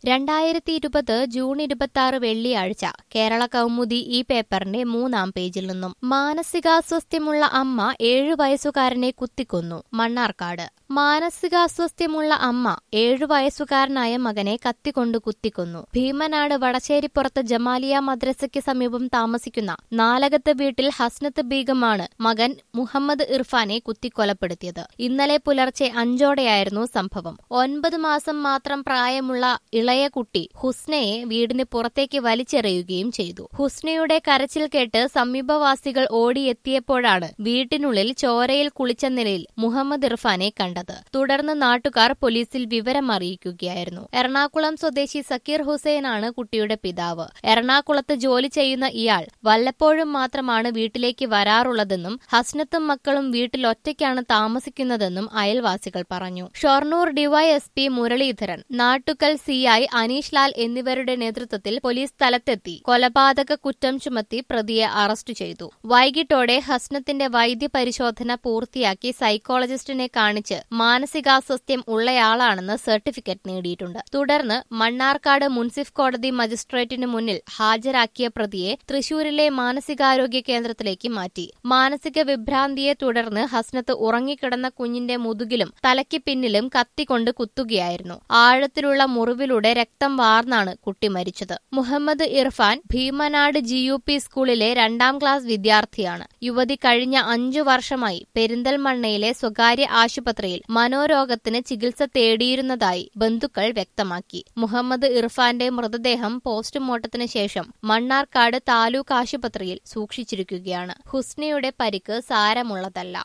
രണ്ടായിരത്തി ഇരുപത് ജൂൺ ഇരുപത്തി ആറ് വെള്ളിയാഴ്ച കേരള കൗമുദി ഈ പേപ്പറിന്റെ മൂന്നാം പേജിൽ നിന്നും മാനസികാസ്വാസ്ഥ്യമുള്ള അമ്മ ഏഴു വയസ്സുകാരനെ കുത്തിക്കൊന്നു മണ്ണാർക്കാട് മാനസികാസ്വാസ്ഥ്യമുള്ള അമ്മ ഏഴു വയസ്സുകാരനായ മകനെ കത്തികൊണ്ട് കുത്തിക്കൊന്നു ഭീമനാട് വടശ്ശേരിപ്പുറത്ത് ജമാലിയ മദ്രസയ്ക്ക് സമീപം താമസിക്കുന്ന നാലകത്ത് വീട്ടിൽ ഹസ്നത്ത് ബീഗമാണ് മകൻ മുഹമ്മദ് ഇർഫാനെ കുത്തിക്കൊലപ്പെടുത്തിയത് ഇന്നലെ പുലർച്ചെ അഞ്ചോടെയായിരുന്നു സംഭവം ഒൻപത് മാസം മാത്രം പ്രായമുള്ള ഇളയ കുട്ടി ഹുസ്നയെ വീടിന് പുറത്തേക്ക് വലിച്ചെറിയുകയും ചെയ്തു ഹുസ്നയുടെ കരച്ചിൽ കേട്ട് സമീപവാസികൾ ഓടിയെത്തിയപ്പോഴാണ് വീട്ടിനുള്ളിൽ ചോരയിൽ കുളിച്ച നിലയിൽ മുഹമ്മദ് ഇർഫാനെ കണ്ടത് തുടർന്ന് നാട്ടുകാർ പോലീസിൽ വിവരം അറിയിക്കുകയായിരുന്നു എറണാകുളം സ്വദേശി സക്കീർ ഹുസൈനാണ് കുട്ടിയുടെ പിതാവ് എറണാകുളത്ത് ജോലി ചെയ്യുന്ന ഇയാൾ വല്ലപ്പോഴും മാത്രമാണ് വീട്ടിലേക്ക് വരാറുള്ളതെന്നും ഹസ്നത്തും മക്കളും വീട്ടിൽ ഒറ്റയ്ക്കാണ് താമസിക്കുന്നതെന്നും അയൽവാസികൾ പറഞ്ഞു ഷൊർണൂർ ഡിവൈഎസ്പി മുരളീധരൻ നാട്ടുകൽ സിഐ അനീഷ് ലാൽ എന്നിവരുടെ നേതൃത്വത്തിൽ പോലീസ് സ്ഥലത്തെത്തി കൊലപാതക കുറ്റം ചുമത്തി പ്രതിയെ അറസ്റ്റ് ചെയ്തു വൈകിട്ടോടെ ഹസ്നത്തിന്റെ വൈദ്യപരിശോധന പൂർത്തിയാക്കി സൈക്കോളജിസ്റ്റിനെ കാണിച്ച് മാനസികാസ്വസ്ഥ്യം ഉള്ളയാളാണെന്ന് സർട്ടിഫിക്കറ്റ് നേടിയിട്ടുണ്ട് തുടർന്ന് മണ്ണാർക്കാട് മുൻസിഫ് കോടതി മജിസ്ട്രേറ്റിന് മുന്നിൽ ഹാജരാക്കിയ പ്രതിയെ തൃശൂരിലെ മാനസികാരോഗ്യ കേന്ദ്രത്തിലേക്ക് മാറ്റി മാനസിക വിഭ്രാന്തിയെ തുടർന്ന് ഹസ്നത്ത് ഉറങ്ങിക്കിടന്ന കുഞ്ഞിന്റെ മുതുകിലും തലയ്ക്ക് പിന്നിലും കത്തിക്കൊണ്ട് കുത്തുകയായിരുന്നു ആഴത്തിലുള്ള മുറിവിലൂടെ രക്തം വാർന്നാണ് കുട്ടി മരിച്ചത് Muhammad Irfan Bheemanad G U P സ്കൂളിലെ രണ്ടാം ക്ലാസ് വിദ്യാർത്ഥിയാണ് യുവതി കഴിഞ്ഞ അഞ്ചു വർഷമായി പെരിന്തൽമണ്ണയിലെ സ്വകാര്യ ആശുപത്രിയിൽ മനോരോഗത്തിന് ചികിത്സ തേടിയിരുന്നതായി ബന്ധുക്കൾ വ്യക്തമാക്കി മുഹമ്മദ് ഇർഫാന്റെ മൃതദേഹം പോസ്റ്റ്മോർട്ടത്തിന് ശേഷം മണ്ണാർക്കാട് താലൂക്ക് ആശുപത്രിയിൽ സൂക്ഷിച്ചിരിക്കുകയാണ് ഹുസ്നയുടെ പരിക്ക് സാരമുള്ളതല്ല